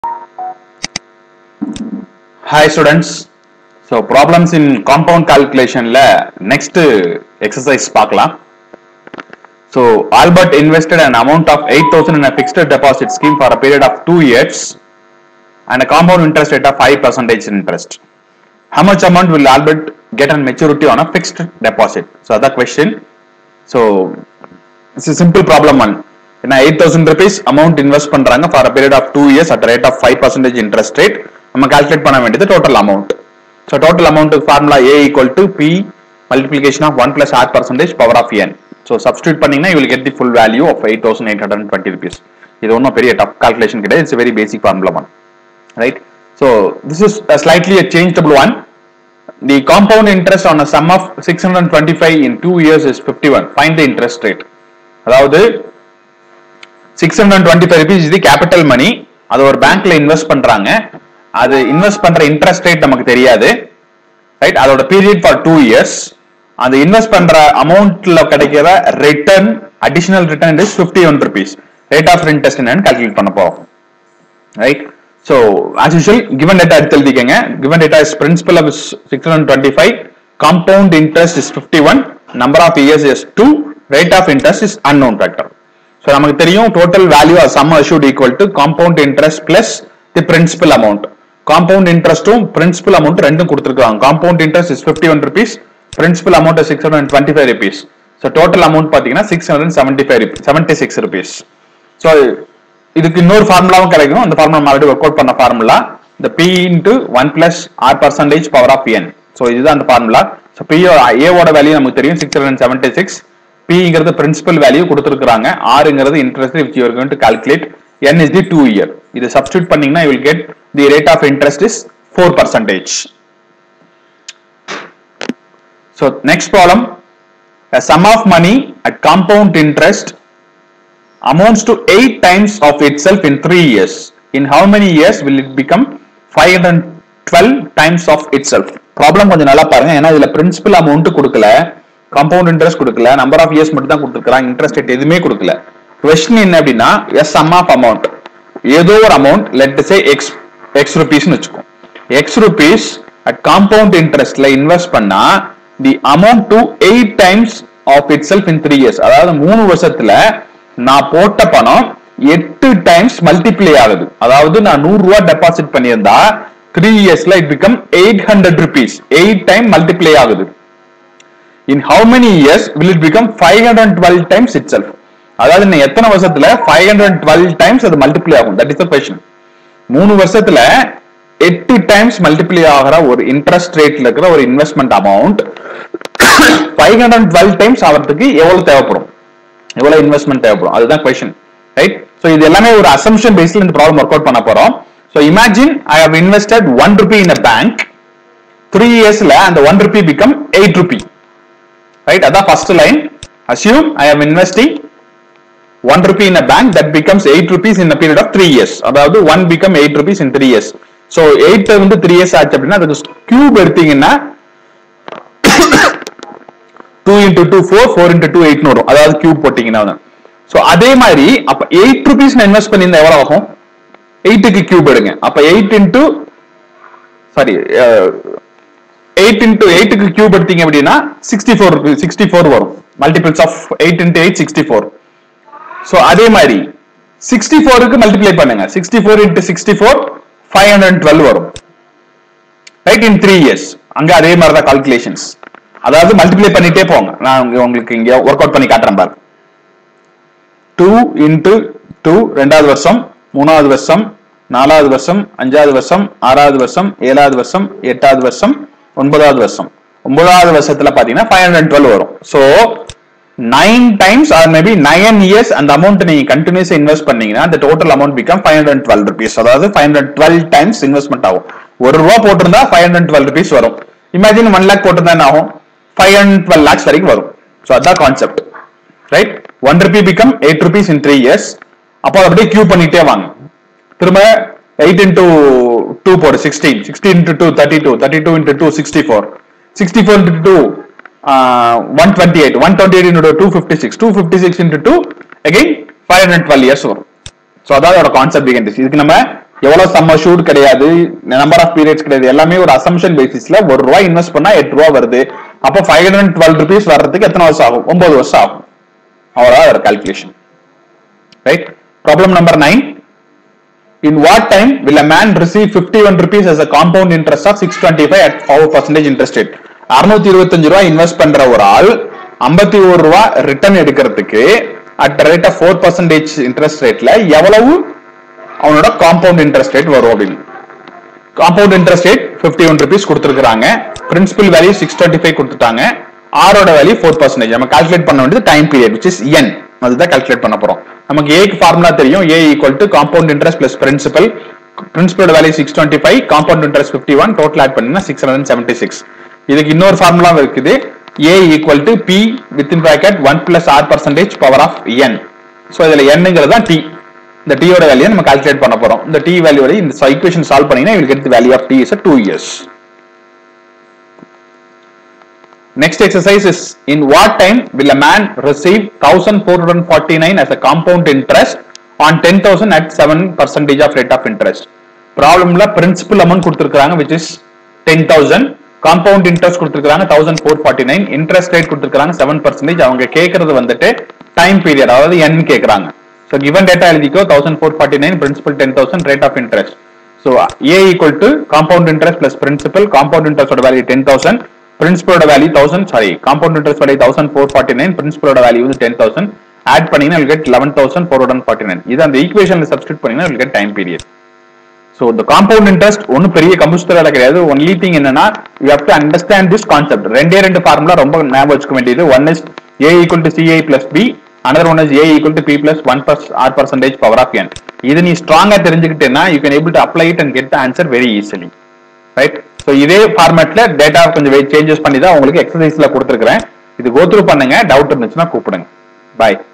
Hi students. So problems in compound calculationல next exercise பார்க்கலாம். So Albert invested an amount of 8000 in a fixed deposit scheme for a period of 2 years and a compound interest rate of 5 percentage interest. How much amount will Albert get on maturity on a fixed deposit? So that question. So it's a simple problem one. ஏன்னா eight thousand rupees amount invest பண்றாங்க for a period of two years at rate of five percentage interest rate நம்ம calculate பண்ண வேண்டியது total amount so total amount formula A equal to P multiplication of one plus R percentage power of N so substitute பண்ணீங்கன்னா you will get the full value of eight thousand eight hundred twenty rupees இது ஒன்றும் பெரிய tough calculation கிடையாது it's very basic formula one right so this is slightly a changeable one the compound interest on a sum of 625 in 2 years is 51 find the interest rate அதாவது six hundred twenty five rupees இது capital money அது ஒரு பேங்க்ல invest பண்றாங்க அது invest பண்ற interest rate நமக்கு தெரியாது ரைட் அதோட பீரியட் ஃபார் டூ இயர்ஸ் அந்த இன்வெஸ்ட் பண்ற அமௌண்ட்ல கிடைக்கிற return additional return is fifty one rupees rate of interest என்னன்னு கால்குலேட் பண்ண போறோம் right so as usual given data எடுத்து எழுதிக்கங்க given data is principal of six hundred twenty five compound interest is fifty one number of years is two rate of interest is unknown factor so நமக்கு தெரியும் total value or sum assured equal to compound interest plus the principal amount compound இன்ட்ரெஸ்ட்டும் principal amount ரெண்டும் கொடுத்துருக்காங்க compound interest is fifty one rupees principal amount six hundred twenty five rupees so total amount பார்த்தீங்கன்னா six hundred seventy five seventy six rupees so இதுக்கு இன்னொரு ஃபார்முலாவும் கிடைக்கும் அந்த formula already work out பண்ண ஃபார்முலா இந்த P into one plus R percentage power of N so இதுதான் அந்த ஃபார்முலா ஸோ பி ஏவோட வேல்யூ நமக்கு தெரியும் சிக்ஸ் ஹண்ட்ரட் செவன்டி சிக்ஸ் பிங்கிறது பிரின்சிபல் வேல்யூ கொடுத்துருக்காங்க ஆறுங்கிறது interest which you're going to calculate N is the two year இது substitute பண்ணீங்கன்னா you will get the rate of interest is four percentage so next problem a sum of money at compound interest amounts to 8 times of itself in 3 years. In how many years will it become 512 times of itself? Problem கொஞ்சம் நல்லா பாருங்க ஏன்னா இதுல principal amount கொடுக்கல compound interest கொடுக்கல number of years மட்டும் தான் கொடுத்துருக்காங்க இன்ட்ரெஸ்ட் ரேட் எதுவுமே கொடுக்கல கொஸ்டின் என்ன அப்படின்னா எஸ் சம் ஆஃப் அமௌண்ட் ஏதோ ஒரு amount let say X X ருபீஸ்னு வச்சுக்கோ எக்ஸ் ருபீஸ் அட் காம்பவுண்ட் இன்ட்ரெஸ்ட்ல இன்வெஸ்ட் பண்ணா the amount to eight times of itself in three years அதாவது மூணு வருஷத்துல நான் போட்ட பணம் எட்டு டைம்ஸ் மல்டிப்ளை ஆகுது அதாவது நான் நூறு ரூபாய் டெபாசிட் பண்ணியிருந்தா த்ரீ இயர்ஸ்ல it become eight hundred rupees eight time multiply ஆகுது in how many years will it become five hundred twelve times itself அதாவது இன்னும் எத்தனை வருஷத்துல ஃபைவ் ஹண்ட்ரட் டுவெல் டைம்ஸ் அது மல்டிப்ளை ஆகும் தட் இஸ் த கொஸ்டின் மூணு வருஷத்துல எட்டு டைம்ஸ் மல்டிப்ளை ஆகிற ஒரு இன்ட்ரெஸ்ட் ரேட்ல இருக்கிற ஒரு investment amount five hundred twelve times ஆகிறதுக்கு எவ்வளவு தேவைப்படும் எவ்வளவு இன்வெஸ்ட்மெண்ட் தேவைப்படும் அதுதான் கொஸ்டின் ரைட் ஸோ இது எல்லாமே ஒரு அசம்ஷன் பேஸ்ல இந்த ப்ராப்ளம் ஒர்க் அவுட் பண்ண போறோம் so imagine I have invested one rupee in a bank three இயர்ஸ்ல அந்த one rupee become eight rupee right அதான் first line assume I have investing one rupee in a bank that becomes eight rupees in period of three years அதாவது one become eight rupees in three years so eight வந்து three years ஆச்சு அப்படின்னா அதுக்கு cube எடுத்தீங்கன்னா two into two four four into two எயிட்னு வரும் அதாவது cube போட்டீங்கன்னா so அதே மாதிரி அப்ப எயிட் ருபீஸ் நான் இன்வெஸ்ட் பண்ணியிருந்தா எவ்வளவு ஆகும் எயிட்டுக்கு கியூப் எடுங்க அப்ப eight into sorry eight into எயிட்டுக்கு கியூப் எடுத்தீங்க அப்படின்னா சிக்ஸ்டி ஃபோர் சிக்ஸ்டி ஃபோர் வரும் multiples of eight into eight sixty four so அதே மாதிரி சிக்ஸ்டி ஃபோருக்கு மல்டிப்ளை பண்ணுங்க sixty four into sixty four five hundred twelve வரும் ரைட் இன் த்ரீ இயர்ஸ் அங்க அதே மாதிரி தான் கால்குலேஷன்ஸ் அதாவது மல்டிப்ளை பண்ணிட்டே போங்க நான் உங்களுக்கு இங்க ஒர்க் அவுட் பண்ணி காட்டுறேன் பாருங்க டூ இன்டு டூ ரெண்டாவது வருஷம் மூணாவது வருஷம் நாலாவது வருஷம் அஞ்சாவது வருஷம் ஆறாவது வருஷம் ஏழாவது வருஷம் எட்டாவது வருஷம் ஒன்பதாவது வருஷம் ஒன்பதாவது வருஷத்துல பாத்தீங்கன்னா ஃபைவ் ஹண்ட்ரட் டுவெல் வரும் so nine times or maybe nine years அந்த அமௌண்ட் நீங்க கண்டினியூஸ் இன்வெஸ்ட் பண்ணீங்கன்னா அந்த total amount become five hundred twelve rupees அதாவது five hundred twelve times investment ஆகும் ஒரு ரூபா போட்டிருந்தா ஃபைவ் ஹண்ட்ரட் டுவெல் ருபீஸ் வரும் இமேஜின் ஒன் லேக் போட்டிருந்தா என்ன ஆகும் ஃபைவ் ஹண்ட்ரட் டுவெல் லேக்ஸ் வரைக்கும் வரும் ஸோ அதான் concept right one rupee become eight rupees in three years அப்போ அப்படியே கியூ பண்ணிட்டே வாங்க திரும்ப எயிட் இன்டூ டூ போடு sixteen sixteen into two thirty two thirty two into two sixty four sixty four into two one twenty eight one twenty eight into two fifty six two fifty six into two again five hundred twelve years வரும் ஸோ அதாவது அதோட concept இதுக்கு நம்ம எவ்வளவு sum assured கிடையாது number of periods கிடையாது எல்லாமே ஒரு அசம்ஷன் பேசிஸ்ல ஒரு ரூபாய் இன்வெஸ்ட் பண்ணா எட்டு ரூபா வருது அப்போ ஃபைவ் ஹண்ட்ரட் டுவெல் ருபீஸ் வர்றதுக்கு எத்தனை வருஷம் ஆகும் ஒன்பது வருஷம் ஆகும் அவ்வளவுதான் அதோட calculation right problem number nine In what time will a man receive 51 rupees as a compound interest of 625 at 4 percentage interest rate? 625 ரூபாய் இன்வெஸ்ட் பண்ற ஒரு ஆள் 51 ரூபாய் ரிட்டர்ன் எடுக்கிறதுக்கு at rate of four percentage interest ரேட்ல எவ்வளவு அவனோட காம்பவுண்ட் இன்ட்ரெஸ்ட் ரேட் வரும் அப்படின்னு compound interest rate 51 one rupees கொடுத்துருக்காங்க principal value six twenty five கொடுத்துட்டாங்க ஆரோட வேல்யூ ஃபோர் பர்சன்டேஜ் நம்ம கால்குலேட் பண்ண வேண்டியது time period which is N அதுதான் கால்குலேட் பண்ண போறோம் நமக்கு ஏக்கு ஃபார்முலா தெரியும் A equal to compound interest plus principal பிரின்சிபலோட value six twenty five compound interest fifty one total add பண்ணீங்கன்னா சிக்ஸ் ஹண்ட்ரட் செவன்டி சிக்ஸ் இதுக்கு இன்னொரு ஃபார்முலா இருக்குது A equal to P with in bracket one plus R percentage power of N so இதுல என்னங்கிறது தான் D இந்த t யோட value நம்ம கால்குலேட் பண்ண போறோம் இந்த t வேல்யூ வரை இந்த ஈக்குவேஷன் சால்வ் பண்ணீங்கன்னா you will get the value of t is a 2 years next exercise is in what time will a man receive 1449 as a compound interest on 10000 at 7 percentage of rate of interest ப்ராப்ளம்ல principal amount கொடுத்திருக்காங்க which is 10000 compound interest கொடுத்திருக்காங்க 1449 interest rate கொடுத்திருக்காங்க 7 percentage அவங்க கேக்குறது வந்துட்டு time period அதாவது n கேக்குறாங்க so given data எழுதிக்கோ thousand four forty nine principal ten thousand rate of interest so A equal to compound interest plus principal compound இன்ட்ரெஸ்டோட value ten thousand பிரின்சிபலோட value thousand sorry compound interest value thousand four forty nine பிரின்சிபலோட value வந்து ten thousand add பண்ணீங்கன்னா get eleven thousand four hundred forty nine இது அந்த ஈக்குவேஷன்ல substitute பண்ணீங்கன்னா get time period so இந்த காம்பவுண்ட் இன்ட்ரெஸ்ட் ஒன்றும் பெரிய கம்ப்யூட்டர் வேலை கிடையாது ஒன்லி திங் என்னன்னா you have to understand this concept ரெண்டே ரெண்டு ஃபார்முலா ரொம்ப ஞாபகம் வச்சுக்க வேண்டியது one is A equal to CI plus P another one is a equal to p plus 1 plus r percentage power of n இது நீ ஸ்ட்ராங்கா தெரிஞ்சுக்கிட்டேன்னா you can able to apply it and get the answer very easily right so இதே ஃபார்மேட்ல data கொஞ்சம் changes பண்ணி தான் உங்களுக்கு எக்ஸசைஸ்ல கொடுத்துருக்கேன் இது கோ த்ரூ பண்ணுங்க டவுட் இருந்துச்சுன்னா கூப்பிடுங்க பாய்